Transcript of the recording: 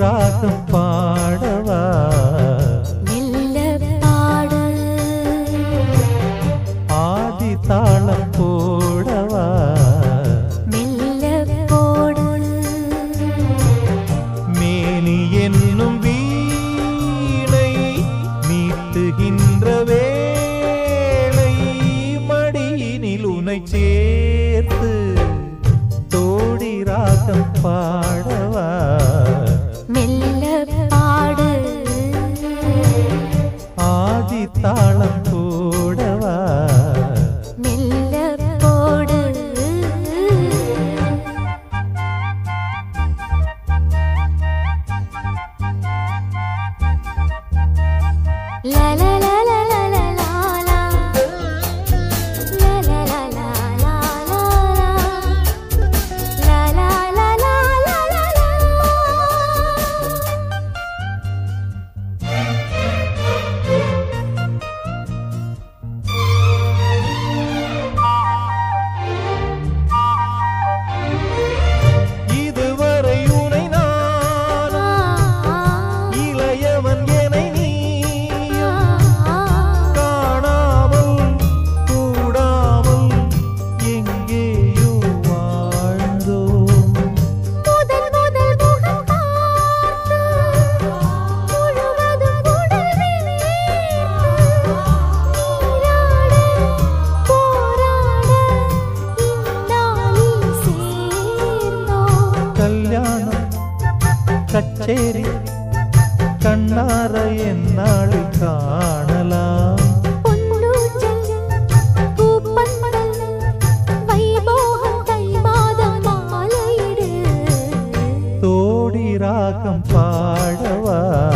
ராகம் பாடவா மெல்ல பாடு ஆதி தாளம் போடவா மெல்ல போடு மேனி என்னும் வீணை மீட்டுகின்ற வேளை மடியினில் உனை சேர்த்து தோடி ராகம் பாடவா மெல்ல பாடு ஆதி தாளம் போடவா மெல்ல போடு La la la la la la la la. La la la la la la la. La la la la la la la. இதுவரை உனை நான் இளையவன் என நீ காணாமல் கூடாமல் எங்கேயோ வாழ்ந்தோம் முதல் முதல் முகம் பார்த்து முழுவதும் உடல் நீராட போராட இந்நாளில் சேர்ந்தோம் கல்யாணம் கச்சேரி கண்ணார என்னாளில் காணலாம் பொன்னூஞ்சல் பூப்பந்தல் வைபோகம் தை மாதம் மாலையிடு தோடி ராகம் பாடவா